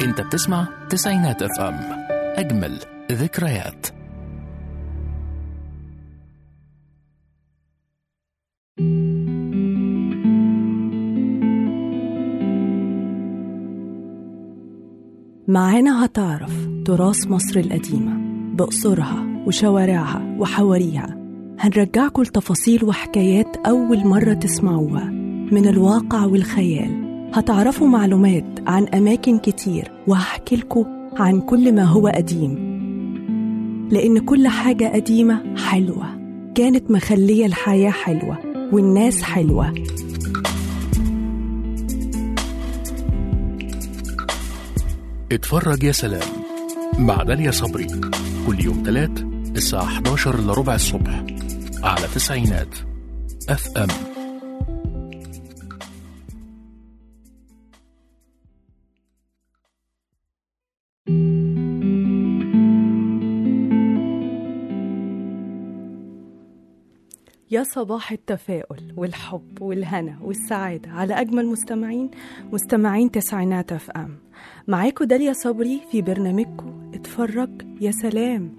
انت بتسمع تسعينات اف ام اجمل ذكريات معانا هتعرف تراث مصر القديمة بقصرها وشوارعها وحواريها هنرجعكم لتفاصيل وحكايات أول مرة تسمعوها من الواقع والخيال هتعرفوا معلومات عن أماكن كتير وهحكي لكم عن كل ما هو قديم لأن كل حاجة قديمة حلوة كانت مخلية الحياة حلوة والناس حلوة اتفرج يا سلام مع داليا صبري كل يوم تلات الساعة 11 لربع الصبح على تسعينات اف ام يا صباح التفاؤل والحب والهنا والسعادة على أجمل مستمعين مستمعين تسعينات اف ام معاكم داليا صبري في برنامجكم اتفرج يا سلام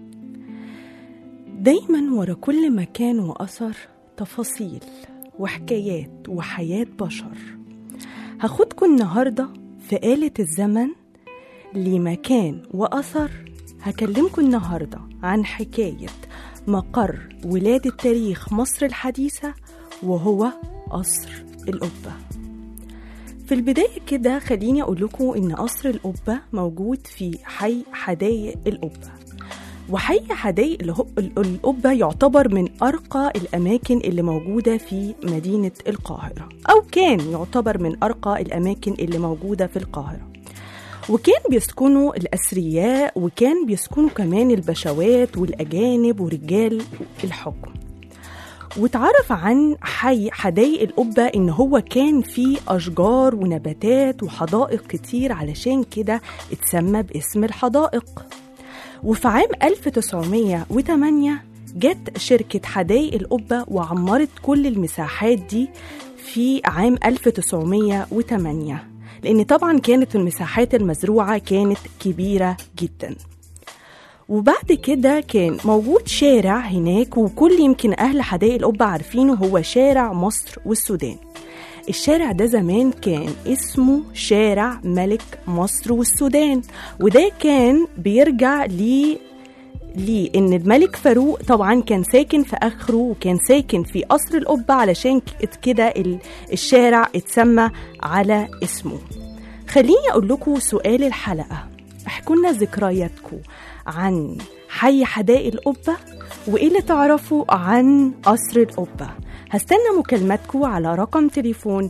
دايما ورا كل مكان وأثر تفاصيل وحكايات وحياة بشر هاخدكم النهاردة في آلة الزمن لمكان وأثر هكلمكم النهاردة عن حكاية مقر ولادة تاريخ مصر الحديثة وهو قصر القبة في البداية كده خليني أقول لكم إن قصر القبة موجود في حي حدايق القبة وحي حدايق اله- ال- القبة يعتبر من أرقى الأماكن اللي موجودة في مدينة القاهرة أو كان يعتبر من أرقى الأماكن اللي موجودة في القاهرة وكان بيسكنوا الأثرياء وكان بيسكنوا كمان البشوات والأجانب ورجال الحكم واتعرف عن حي حدائق القبة إن هو كان فيه أشجار ونباتات وحدائق كتير علشان كده اتسمى باسم الحدائق وفي عام 1908 جت شركة حدائق القبة وعمرت كل المساحات دي في عام 1908 لأن طبعا كانت المساحات المزروعة كانت كبيرة جدا وبعد كده كان موجود شارع هناك وكل يمكن أهل حدائق القبة عارفينه هو شارع مصر والسودان الشارع ده زمان كان اسمه شارع ملك مصر والسودان وده كان بيرجع ل لأن الملك فاروق طبعا كان ساكن في آخره وكان ساكن في قصر القبة علشان ك- كده ال- الشارع اتسمى على اسمه خليني أقول لكم سؤال الحلقة احكوا لنا ذكرياتكم عن حي حدائق القبة وإيه اللي تعرفوا عن قصر القبة هستنى مكالماتكم على رقم تليفون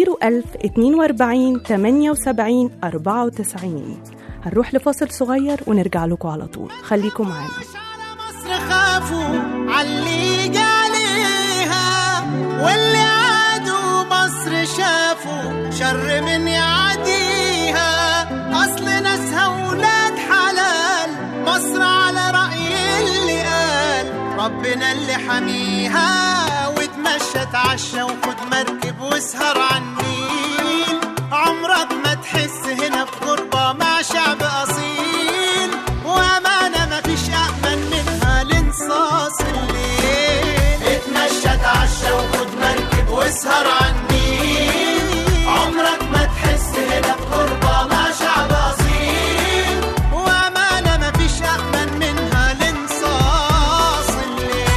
01042 78 94 هنروح لفاصل صغير ونرجع لكم على طول خليكم معانا على مصر خافوا علي عليها واللي عادوا مصر شافوا شر من يعديها اصل ناسها ولاد حلال مصر على رأي اللي قال ربنا اللي حميها وتمشى تعشى وخد مركب واسهر على النيل عمرك ما تحس هنا بغربة مع شعب أصيل وأمانة مفيش أأمن منها لانصاص الليل اتمشى تعشى وخد مركب واسهر على النيل عمرك ما تحس هنا بغربة مع شعب أصيل وأمانة مفيش أأمن منها لانصاص الليل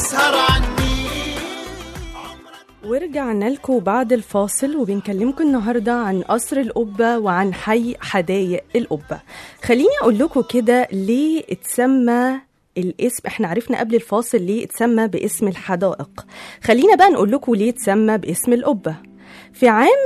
واسهر عني ورجعنا لكم بعد الفاصل وبنكلمكم النهارده عن قصر القبه وعن حي حدايق القبه خليني اقول لكم كده ليه اتسمى الاسم احنا عرفنا قبل الفاصل ليه اتسمى باسم الحدائق خلينا بقى نقول لكم ليه اتسمى باسم القبه في عام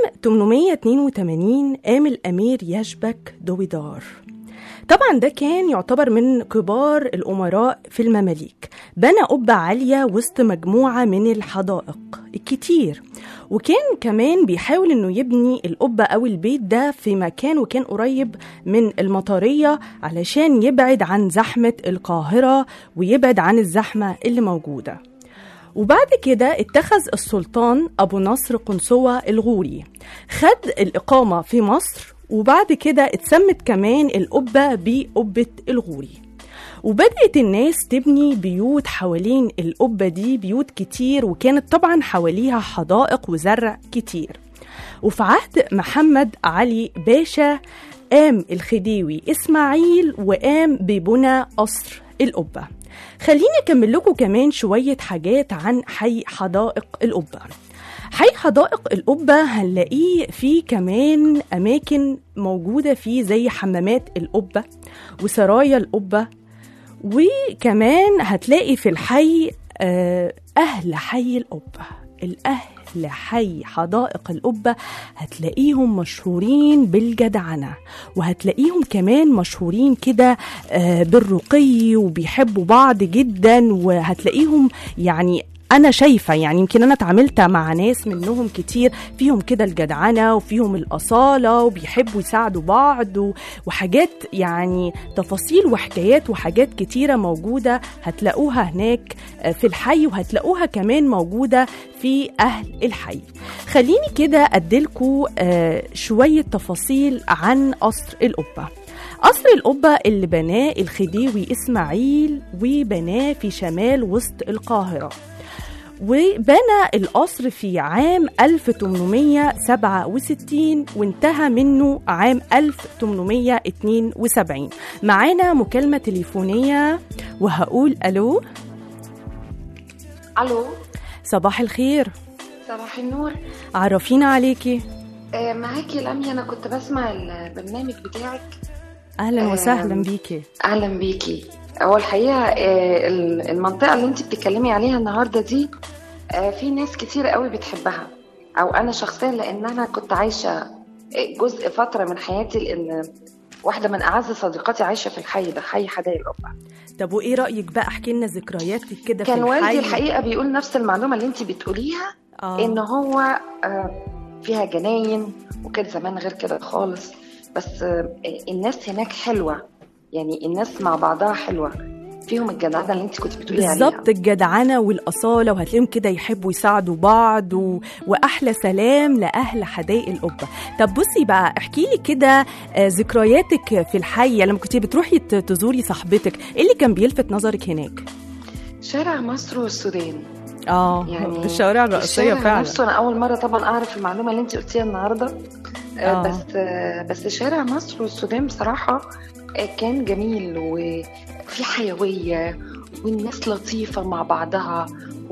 882 قام الامير يشبك دويدار طبعا ده كان يعتبر من كبار الأمراء في المماليك بنى قبة عالية وسط مجموعة من الحدائق الكتير وكان كمان بيحاول انه يبني القبة او البيت ده في مكان وكان قريب من المطرية علشان يبعد عن زحمة القاهرة ويبعد عن الزحمة اللي موجودة وبعد كده اتخذ السلطان أبو نصر قنصوة الغوري خد الإقامة في مصر وبعد كده اتسمت كمان القبة بقبة الغوري وبدأت الناس تبني بيوت حوالين القبة دي بيوت كتير وكانت طبعا حواليها حدائق وزرع كتير وفي عهد محمد علي باشا قام الخديوي إسماعيل وقام ببنى قصر القبة خليني أكمل لكم كمان شوية حاجات عن حي حدائق القبة حي حدائق القبة هنلاقيه فيه كمان أماكن موجودة فيه زي حمامات القبة وسرايا القبة وكمان هتلاقي في الحي آه، أهل حي القبة الأهل حي حدائق القبة هتلاقيهم مشهورين بالجدعنة وهتلاقيهم كمان مشهورين كده آه، بالرقي وبيحبوا بعض جدا وهتلاقيهم يعني انا شايفه يعني يمكن انا اتعاملت مع ناس منهم كتير فيهم كده الجدعنه وفيهم الاصاله وبيحبوا يساعدوا بعض و- وحاجات يعني تفاصيل وحكايات وحاجات كتيره موجوده هتلاقوها هناك آه، في الحي وهتلاقوها كمان موجوده في اهل الحي خليني كده اديلكوا آه، شويه تفاصيل عن قصر القبه قصر القبة اللي بناه الخديوي إسماعيل وبناه في شمال وسط القاهرة وبنى القصر في عام 1867 وانتهى منه عام 1872 معانا مكالمة تليفونية وهقول ألو الو صباح الخير صباح النور عرفينا عليكي آه، معاكي لميا انا كنت بسمع البرنامج بتاعك أهلا آم، وسهلا بيكي اهلا بيكي هو الحقيقه آه، ال- المنطقه اللي انت بتتكلمي عليها النهارده دي آه، في ناس كتير قوي بتحبها او انا شخصيا لان انا كنت عايشه آه، جزء فتره من حياتي لان واحده من اعز صديقاتي عايشه في الحي ده حي حدائق القبه طب وإيه رأيك بقى احكي لنا ذكرياتك كده في كان والدي الحي الحقيقه بيقول نفس المعلومه اللي انت بتقوليها آه. ان هو آه، فيها جناين وكان زمان غير كده خالص بس آه، الناس هناك حلوه يعني الناس مع بعضها حلوه فيهم الجدعنه اللي انت كنت بتقولي عليها بالظبط الجدعنة والأصالة وهتلاقيهم كده يحبوا يساعدوا بعض و... وأحلى سلام لأهل حدائق القبة طب بصي بقى احكي لي كده آه، ذكرياتك في الحي لما كنتي بتروحي ت- تزوري صاحبتك ايه اللي كان بيلفت نظرك هناك شارع مصر والسودان اه يعني في الشوارع الرئيسية الشارع فعلا نفسه انا اول مره طبعا اعرف المعلومه اللي انت قلتيها النهارده آه. آه. بس آه بس شارع مصر والسودان بصراحه آه كان جميل وفي حيويه والناس لطيفه مع بعضها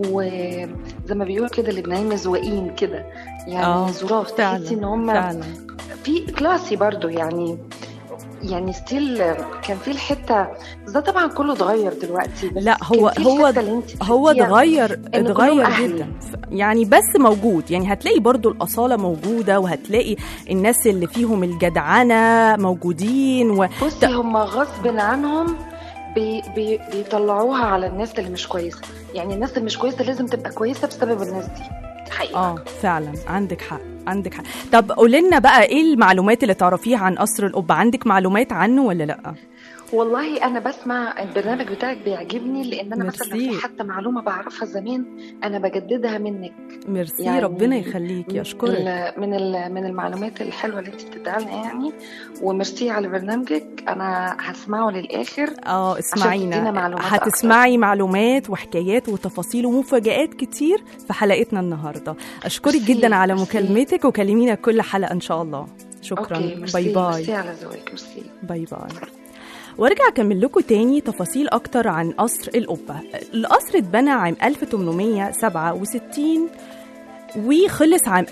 وزي ما بيقول كده اللبنانيين مزوقين كده يعني آه، ظراف فعلا تحسي ان هم فعلا في كلاسي برضو يعني يعني ستيل كان في الحته بس ده طبعا كله اتغير دلوقتي بس لا هو كان في هو الحتة اللي انت هو شفتيها. اتغير إن كلهم اتغير أهلي. جدا ف- يعني بس موجود يعني هتلاقي برضو الأصالة موجودة وهتلاقي الناس اللي فيهم الجدعنة موجودين و... بصي هم غصب عنهم بي بي بيطلعوها على الناس اللي مش كويسه يعني الناس اللي مش كويسه لازم تبقى كويسه بسبب الناس دي دي حقيقه اه فعلا عندك حق عندك حق طب قولي لنا بقى ايه المعلومات اللي تعرفيها عن قصر القبة عندك معلومات عنه ولا لا والله انا بسمع البرنامج بتاعك بيعجبني لان انا مثلا لو ميرسي. في حتى معلومه بعرفها زمان انا بجددها منك ميرسي يعني ربنا يخليكي اشكرك ال- من ال- من المعلومات الحلوه اللي انت بتديها لنا يعني وميرسي على برنامجك انا هسمعه للاخر اه تدينا اسمعينا معلومات هتسمعي معلومات وحكايات وتفاصيل ومفاجآت كتير في حلقتنا النهارده اشكرك ميرسي، جدا على ميرسي. مكالمتك وكلمينا كل حلقه ان شاء الله شكرا اوكي ميرسي باي باي ميرسي على ذوقك ميرسي باي باي وارجع اكمل لكم تاني تفاصيل اكتر عن قصر القبه القصر اتبنى عام 1867 وخلص عام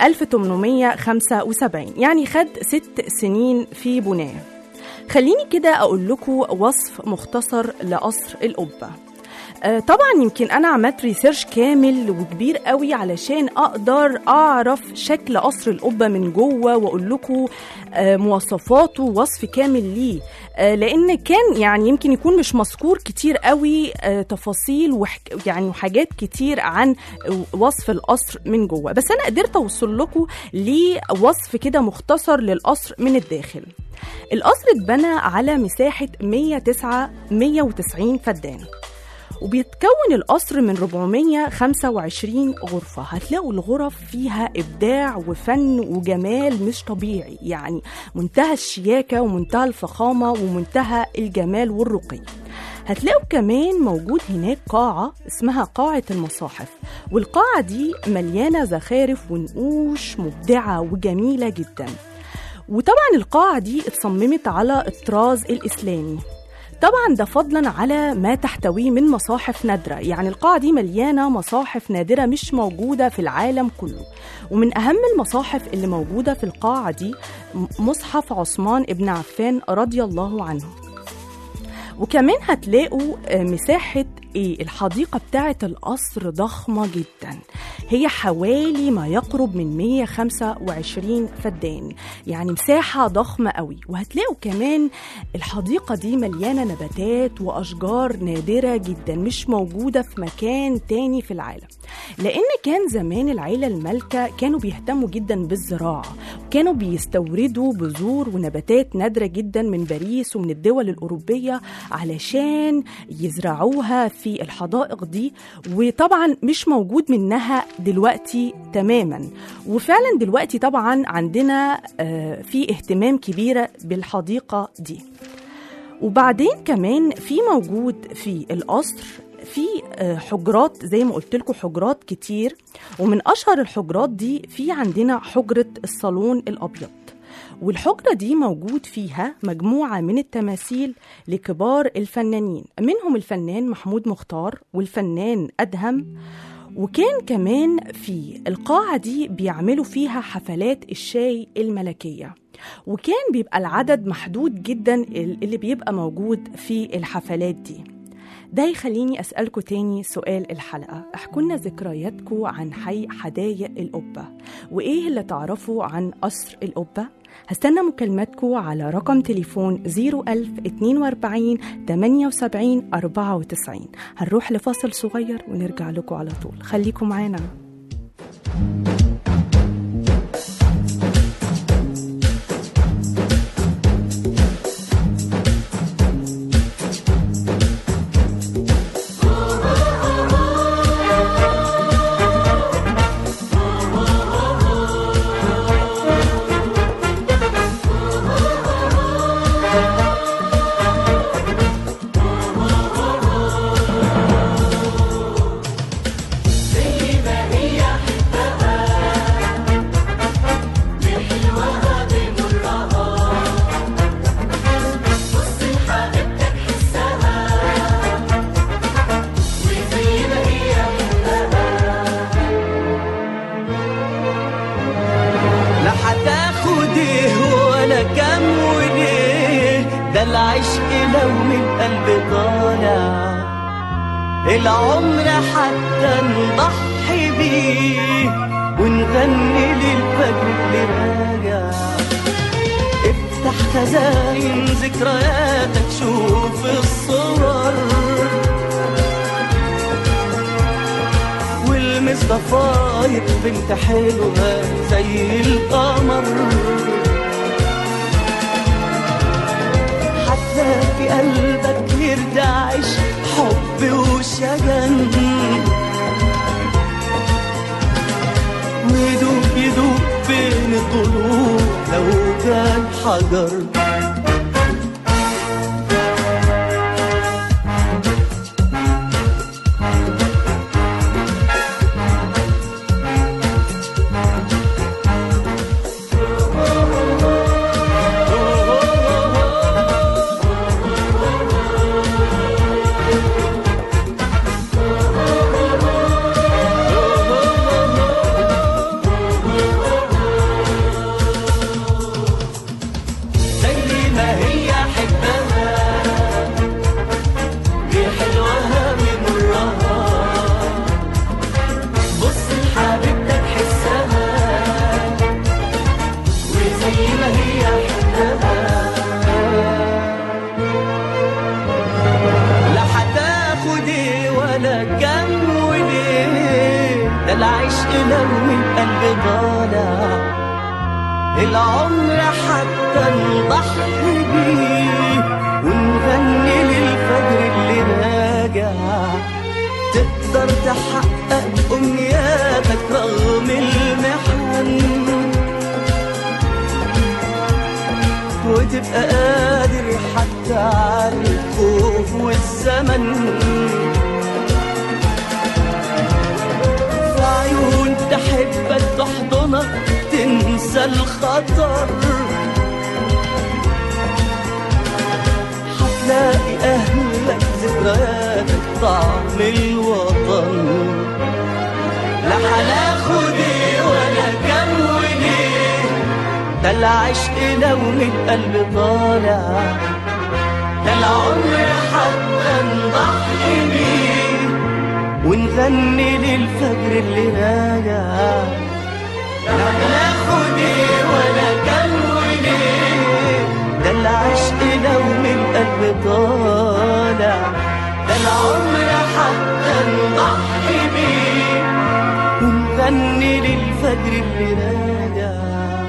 1875 يعني خد ست سنين في بناه خليني كده اقول لكم وصف مختصر لقصر القبه آه، طبعا يمكن انا عملت ريسيرش كامل وكبير قوي علشان اقدر اعرف شكل قصر القبه من جوه واقول لكم آه، مواصفاته وصف كامل ليه آه، لان كان يعني يمكن يكون مش مذكور كتير قوي آه، تفاصيل وحك يعني وحاجات كتير عن وصف القصر من جوه بس انا قدرت اوصل لكم لوصف كده مختصر للقصر من الداخل القصر اتبنى على مساحه 109 190 فدان وبيتكون القصر من 425 غرفة هتلاقوا الغرف فيها إبداع وفن وجمال مش طبيعي يعني منتهى الشياكة ومنتهى الفخامة ومنتهى الجمال والرقي هتلاقوا كمان موجود هناك قاعة اسمها قاعة المصاحف والقاعة دي مليانة زخارف ونقوش مبدعة وجميلة جدا وطبعا القاعة دي اتصممت على الطراز الإسلامي طبعا ده فضلا على ما تحتويه من مصاحف نادرة يعني القاعة دي مليانة مصاحف نادرة مش موجودة في العالم كله ومن أهم المصاحف اللي موجودة في القاعة دي مصحف عثمان ابن عفان رضي الله عنه وكمان هتلاقوا آه، مساحة ايه الحديقة بتاعة القصر ضخمة جدا هي حوالي ما يقرب من 125 فدان يعني مساحة ضخمة قوي وهتلاقوا كمان الحديقة دي مليانة نباتات وأشجار نادرة جدا مش موجودة في مكان تاني في العالم لأن كان زمان العيلة المالكة كانوا بيهتموا جدا بالزراعة كانوا بيستوردوا بذور ونباتات نادرة جدا من باريس ومن الدول الأوروبية علشان يزرعوها في الحدائق دي وطبعا مش موجود منها دلوقتي تماما وفعلا دلوقتي طبعا عندنا آه، في اهتمام كبيرة بالحديقة دي وبعدين كمان في موجود في القصر في آه، حجرات زي ما قلت لكم حجرات كتير ومن اشهر الحجرات دي في عندنا حجره الصالون الابيض والحجرة دي موجود فيها مجموعة من التماثيل لكبار الفنانين منهم الفنان محمود مختار والفنان أدهم وكان كمان في القاعة دي بيعملوا فيها حفلات الشاي الملكية وكان بيبقى العدد محدود جدا اللي بيبقى موجود في الحفلات دي ده يخليني أسألكوا تاني سؤال الحلقة احكوا لنا ذكرياتكم عن حي حدايق القبة وإيه اللي تعرفوا عن قصر القبة هستنى مكالماتكم على رقم تليفون 01042 78 94 هنروح لفاصل صغير ونرجع لكم على طول خليكم معانا لا هتاخد ايه ولا كام وليه ده العشق لو من قلب طالع العمر حتى نضحي بيه ونغني للفجر اللي راجع افتح خزاين ذكرياتك شوف الصور والمس ضفاير بنت حلوة زي القمر هتلاقي قلبك يرتعش حب وشجن ويدوب يدوب بين الضلوع لو كان حجر ده العشق لو من قلب طالع العمر حتى نضحي بيه ونغني للفجر اللي راجع تقدر تحقق أمنياتك رغم المحن وتبقى قادر حتى على الخوف والزمن في عيون تحبك تحضنك تنسى الخطر هتلاقي أهلك ذكرياتك طعم الوطن لا هناخد ايه ولا كم وليه ده العشق لو من قلب طالع ده العمر حتى نضحي بيه ونغني للفجر اللي راجع لا ناخد ايه ولا كم وليه ده العشق لو من قلب طالع ده العمر حتى نضحي بيه ونغني للفجر اللي راجع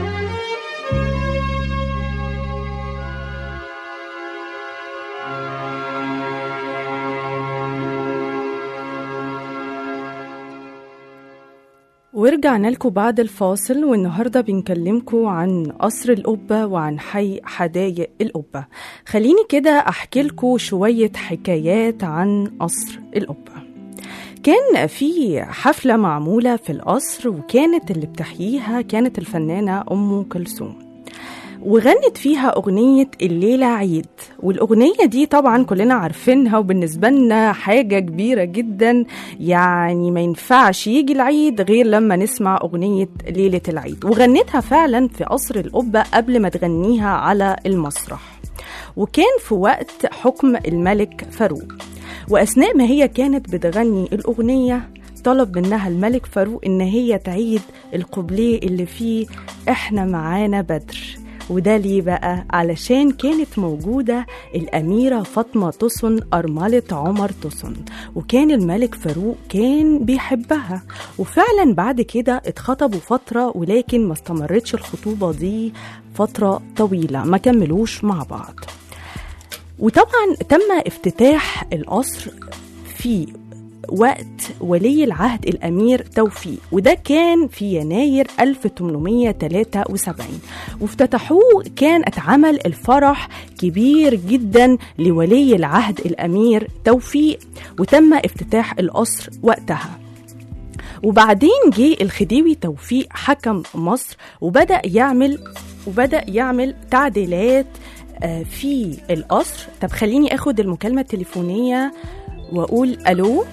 ورجعنا لكم بعد الفاصل والنهارده بنكلمكم عن قصر القبة وعن حي حدايق القبة خليني كده أحكي لكم شوية حكايات عن قصر القبة كان في حفلة معمولة في القصر وكانت اللي بتحييها كانت الفنانة أم كلثوم وغنت فيها أغنية الليلة عيد والأغنية دي طبعا كلنا عارفينها وبالنسبة لنا حاجة كبيرة جدا يعني ما ينفعش يجي العيد غير لما نسمع أغنية ليلة العيد وغنتها فعلا في قصر القبة قبل ما تغنيها على المسرح وكان في وقت حكم الملك فاروق وأثناء ما هي كانت بتغني الأغنية طلب منها الملك فاروق إن هي تعيد القبليه اللي فيه إحنا معانا بدر وده ليه بقى؟ علشان كانت موجودة الأميرة فاطمة طسن أرملة عمر طسن وكان الملك فاروق كان بيحبها وفعلا بعد كده اتخطبوا فترة ولكن ما استمرتش الخطوبة دي فترة طويلة ما كملوش مع بعض وطبعا تم افتتاح القصر في وقت ولي العهد الأمير توفيق وده كان في يناير 1873 وافتتحوه كان اتعمل الفرح كبير جدا لولي العهد الأمير توفيق وتم افتتاح القصر وقتها وبعدين جه الخديوي توفيق حكم مصر وبدأ يعمل وبدأ يعمل تعديلات آه، في القصر طب خليني اخد المكالمة التليفونية واقول الو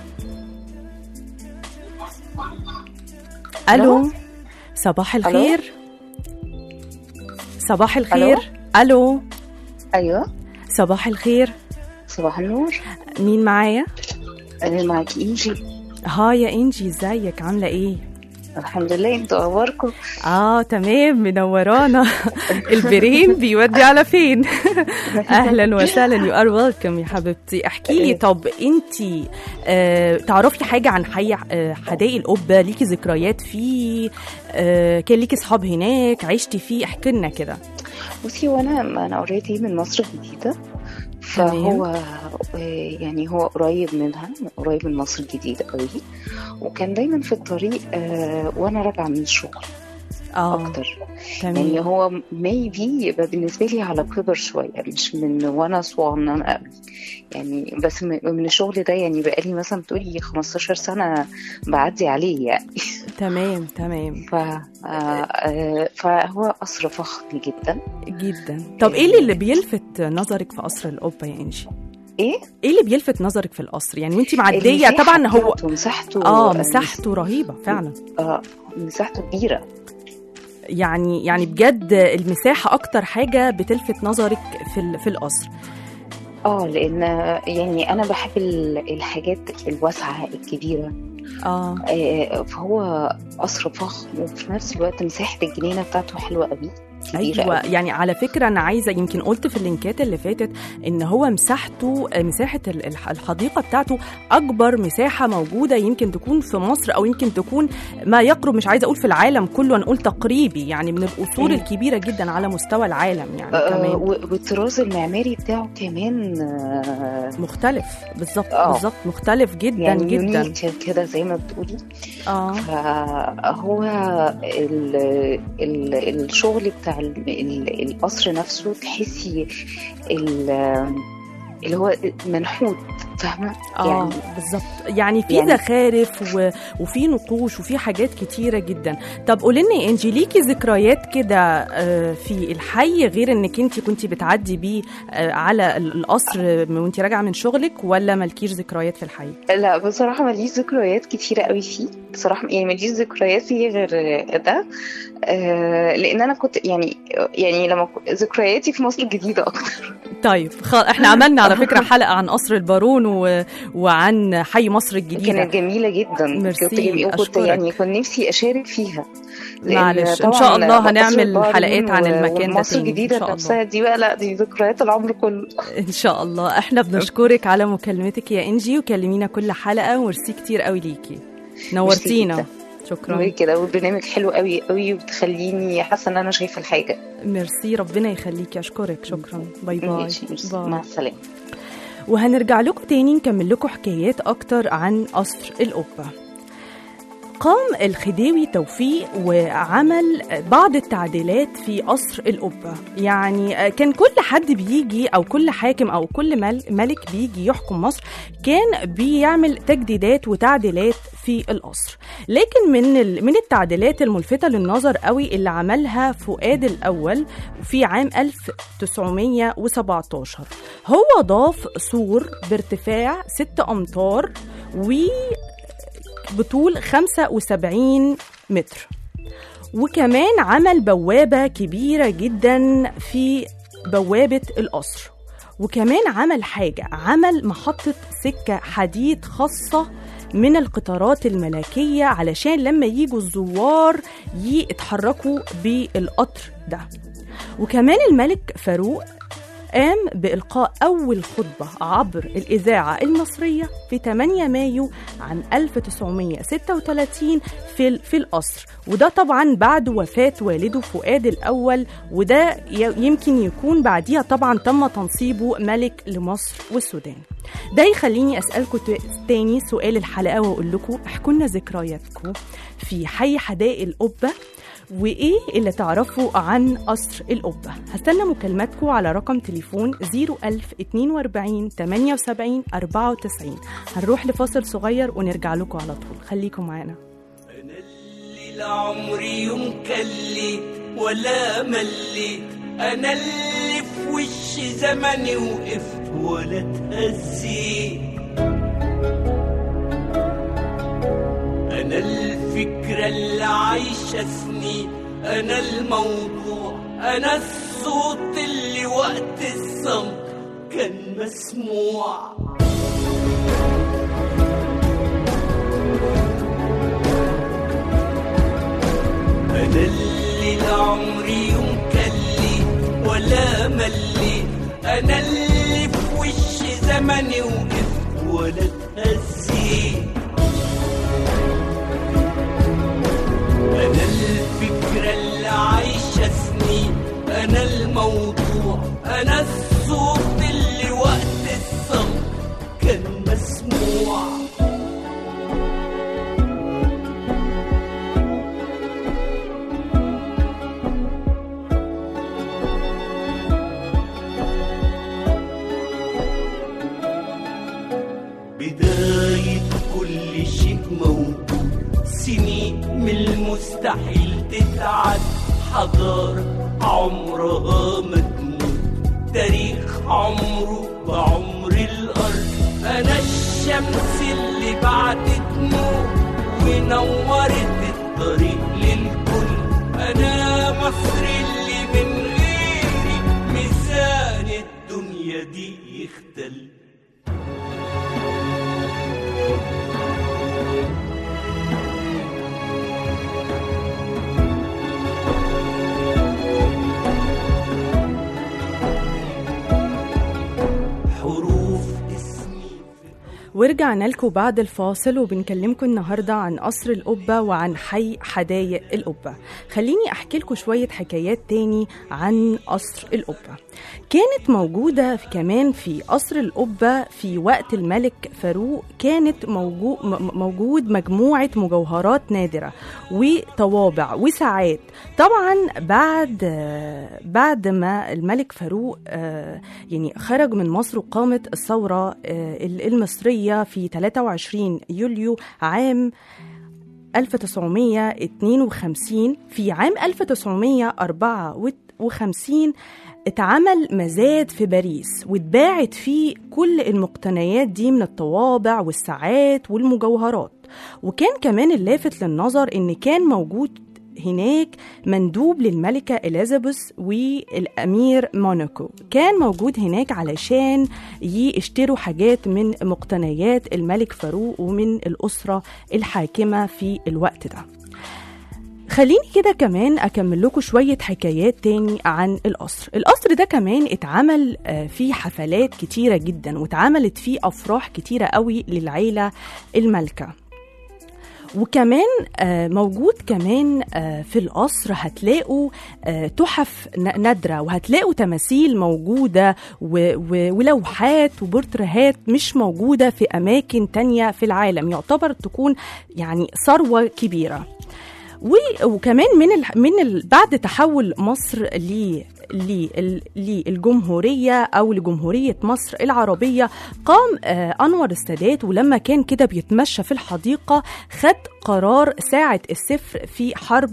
الو صباح الخير صباح الخير الو ايوه صباح الخير صباح النور مين معايا انا معاكي انجي هاي يا انجي ازيك عامله ايه الحمد لله انتوا اخباركم اه تمام منورانا البرين بيودي على فين اهلا وسهلا يو ار ويلكم يا حبيبتي احكي لي طب انت آه تعرفي حاجه عن حي آه حدائق القبه ليكي ذكريات فيه آه كان ليكي اصحاب هناك عشتي فيه احكي لنا كده بصي وانا انا اوريدي من مصر الجديده فهو آه، يعني هو قريب منها قريب من مصر الجديده قوي وكان دايما في الطريق آه، وانا راجعه من الشغل اه اكتر يعني تمام هو ميبي يبقى بالنسبه لي على كبر شويه مش من وانا صغننه قوي يعني بس م- من الشغل ده يعني بقالي مثلا بتقولي 15 سنه بعدي عليه يعني تمام تمام ف آه، آه، فهو قصر فخم جدا جدا طب ايه اللي, اللي بيلفت نظرك في قصر القبه يا انجي ايه ايه اللي بيلفت نظرك في القصر يعني وانت معديه المساحة طبعا هو بتاعته، مساحته اه مساحته رهيبه فعلا آه مساحته كبيره يعني يعني بجد المساحه اكتر حاجه بتلفت نظرك في ال- في القصر اه لان يعني انا بحب ال- الحاجات الواسعه الكبيره اه آه، فهو قصر فخم وفي نفس الوقت مساحه الجنينه بتاعته حلوه قوي كبيره ايوه قوي. يعني على فكره انا عايزه يمكن قلت في اللينكات اللي فاتت ان هو مساحته مساحه ال- الح- الحديقه بتاعته اكبر مساحه موجوده يمكن تكون في مصر او يمكن تكون ما يقرب مش عايزه اقول في العالم كله انا اقول تقريبي يعني من الاصول مم. الكبيره جدا على مستوى العالم يعني آه، كمان و- والطراز المعماري بتاعه كمان آه، مختلف بالظبط آه. بالظبط مختلف جدا يعني جدا يونيك كده زي ما بتقولي اه فهو ال ال الشغل بتاع ال- ال- القصر نفسه تحسي ال- اللي هو منحوت فاهمه اه يعني بالظبط يعني في يعني- زخارف و... وفي نقوش وفي حاجات كتيره جدا طب قولي لنا يا انجي ليكي ذكريات كده آه، في الحي غير انك انت كنتي بتعدي بيه آه، على ال- القصر وانت راجعه من شغلك ولا مالكيش ذكريات في الحي لا بصراحة ماليش ذكريات كتيرة قوي فيه بصراحة يعني ماليش ذكريات فيه غير ده آه لأن أنا كنت يعني يعني لما ك- ذكرياتي في مصر الجديدة أكتر طيب خ... احنا عملنا على فكره حلقه عن قصر البارون و... وعن حي مصر الجديده كانت جميلة جدا ميرسي، كنت جميلة وكنت أشكرك. يعني كنت نفسي أشارك فيها لأن معلش، إن طبعاً شاء الله قصر هنعمل البارون حلقات عن المكان ده ومصر تاني، إن الجديدة شاء الله. نفسها دي بقى لا دي ذكريات العمر كله ان شاء الله احنا بنشكرك على مكالمتك يا انجي وكلمينا كل حلقه وميرسي كتير قوي ليكي نورتينا جدا. شكرا كده والبرنامج حلو قوي قوي وبتخليني حاسة إن أنا شايفة الحاجة ميرسي ربنا يخليكي اشكرك شكرا باي باي ماشي، ماشي. مع باي السلامة وهنرجع لكم تاني نكمل لكم حكايات اكتر عن قصر القبه قام الخديوي توفيق وعمل بعض التعديلات في قصر القبة يعني كان كل حد بيجي أو كل حاكم أو كل مل- ملك بيجي يحكم مصر كان بيعمل تجديدات وتعديلات في القصر لكن من ال- من التعديلات الملفتة للنظر قوي اللي عملها فؤاد الأول في عام 1917 هو ضاف سور بارتفاع 6 أمتار و بطول 75 متر وكمان عمل بوابة كبيرة جدا في بوابة القصر وكمان عمل حاجة عمل محطة سكة حديد خاصة من القطارات الملكية علشان لما يجوا الزوار يتحركوا بالقطر ده وكمان الملك فاروق قام بإلقاء أول خطبة عبر الإذاعة المصرية في 8 مايو عام 1936 في ال- في القصر وده طبعا بعد وفاة والده فؤاد الأول وده ي- يمكن يكون بعديها طبعا تم تنصيبه ملك لمصر والسودان ده يخليني أسألكم ت- تاني سؤال الحلقة وأقول لكم احكوا لنا ذكرياتكم في حي حدائق القبة وايه اللي تعرفوا عن قصر القبه هستنى مكالماتكم على رقم تليفون 01042 78 94 هنروح لفاصل صغير ونرجع لكم على طول خليكم معانا أنا اللي لعمري يوم كليت ولا مليت أنا اللي في وش زمني وقفت ولا اتهزيت أنا الفكرة اللي عايشة سنين أنا الموضوع أنا الصوت اللي وقت الصمت كان مسموع أنا اللي لعمري يوم كليت ولا مليت أنا اللي في وش زمني وقفت ولا اتهزيت أنا الفكرة اللي عايشة سنين أنا الموضوع أنا الصوت اللي وقت الصمت كان مسموع بداية كل شيء موجود سنين من المستحيل تتعد حضارة عمرها ما تموت تاريخ عمره بعمر الأرض أنا الشمس اللي بعدت نور ونورت الطريق للكل أنا مصر اللي من غيري ميزان الدنيا دي يختل ورجعنا لكم بعد الفاصل وبنكلمكم النهارده عن قصر القبه وعن حي حدايق القبه خليني احكي لكم شويه حكايات تاني عن قصر القبه كانت موجوده في كمان في قصر القبه في وقت الملك فاروق كانت موجو م- موجود مجموعه مجوهرات نادره وطوابع وساعات طبعا بعد بعد ما الملك فاروق آه، يعني خرج من مصر وقامت الثوره آه، المصريه في 23 يوليو عام 1952 في عام 1954 اتعمل مزاد في باريس واتباعت فيه كل المقتنيات دي من الطوابع والساعات والمجوهرات وكان كمان اللافت للنظر ان كان موجود هناك مندوب للملكة إليزابيث والأمير موناكو كان موجود هناك علشان يشتروا حاجات من مقتنيات الملك فاروق ومن الأسرة الحاكمة في الوقت ده خليني كده كمان أكمل لكم شوية حكايات تاني عن القصر القصر ده كمان اتعمل آه، فيه حفلات كتيرة جدا واتعملت فيه أفراح كتيرة قوي للعيلة الملكة وكمان آه، موجود كمان آه، في القصر هتلاقوا آه، تحف ن- نادرة وهتلاقوا تماثيل موجودة و- و- ولوحات وبورتريهات مش موجودة في أماكن تانية في العالم يعتبر تكون يعني ثروة كبيرة و- وكمان من ال... من ال... بعد تحول مصر ل لل- للجمهورية أو لجمهورية مصر العربية قام آه، أنور السادات ولما كان كده بيتمشى في الحديقة خد قرار ساعة الصفر في حرب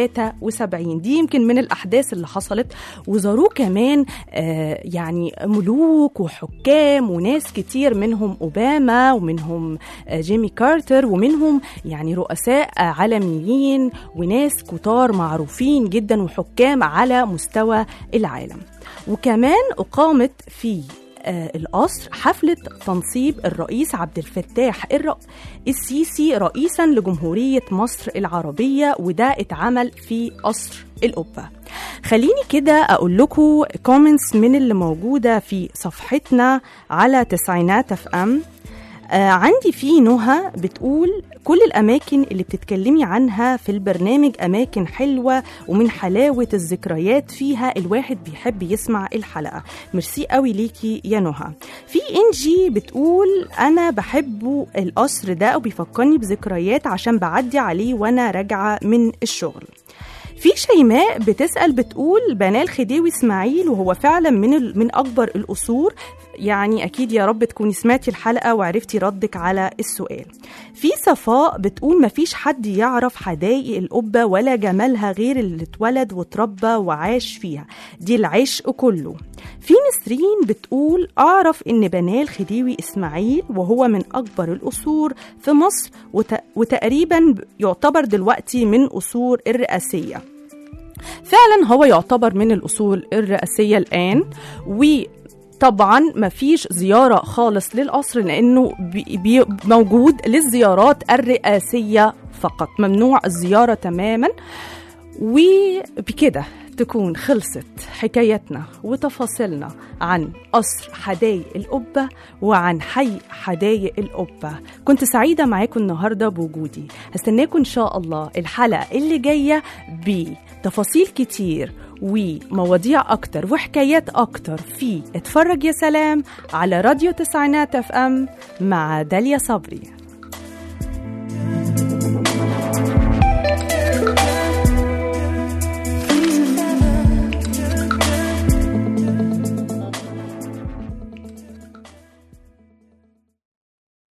73 دي يمكن من الأحداث اللي حصلت وزاروه كمان آه، يعني ملوك وحكام وناس كتير منهم أوباما ومنهم آه، جيمي كارتر ومنهم يعني رؤساء آه، عالميين وناس كتار معروفين جدا وحكام على مستوى العالم وكمان أقامت في آه، القصر حفلة تنصيب الرئيس عبد الفتاح الر- السيسي رئيسا لجمهورية مصر العربية وده اتعمل في قصر القبة خليني كده أقول لكم كومنتس من اللي موجودة في صفحتنا على تسعينات اف ام آه عندي في نهى بتقول كل الأماكن اللي بتتكلمي عنها في البرنامج أماكن حلوة ومن حلاوة الذكريات فيها الواحد بيحب يسمع الحلقة ميرسي قوي ليكي يا نهى في إنجي بتقول أنا بحبه القصر ده وبيفكرني بذكريات عشان بعدي عليه وأنا راجعة من الشغل في شيماء بتسأل بتقول بناه الخديوي اسماعيل وهو فعلا من ال- من أكبر القصور يعني أكيد يا رب تكوني سمعتي الحلقة وعرفتي ردك على السؤال في صفاء بتقول مفيش حد يعرف حدائق القبة ولا جمالها غير اللي اتولد واتربى وعاش فيها دي العشق كله في نسرين بتقول أعرف إن بناه الخديوي إسماعيل وهو من أكبر القصور في مصر وت... وتقريبا يعتبر دلوقتي من قصور الرئاسية فعلا هو يعتبر من الأصول الرئاسية الآن و طبعا مفيش زيارة خالص للقصر لأنه بي بي موجود للزيارات الرئاسية فقط ممنوع الزيارة تماما وبكده تكون خلصت حكايتنا وتفاصيلنا عن قصر حدايق القبة وعن حي حدايق القبة كنت سعيدة معاكم النهاردة بوجودي هستناكم إن شاء الله الحلقة اللي جاية بتفاصيل كتير ومواضيع أكتر وحكايات أكتر في اتفرج يا سلام على راديو تسعينات اف ام مع داليا صبري